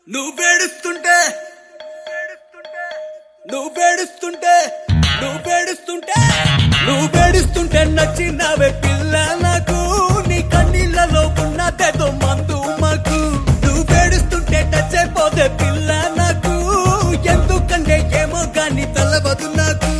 నువ్వు పేడుస్తుంటే నువ్వు పేడుస్తుంటే నువ్వు పేడుస్తుంటే నువ్వు పేడుస్తుంటే నచ్చినవే పిల్ల నాకు నీ కన్నీళ్ళలో ఉన్నదేదో మందు మాకు నువ్వు పేడుస్తుంటే టచ్ అయిపోతే పిల్ల నాకు ఎందుకంటే ఏమో గాని తెలవదు నాకు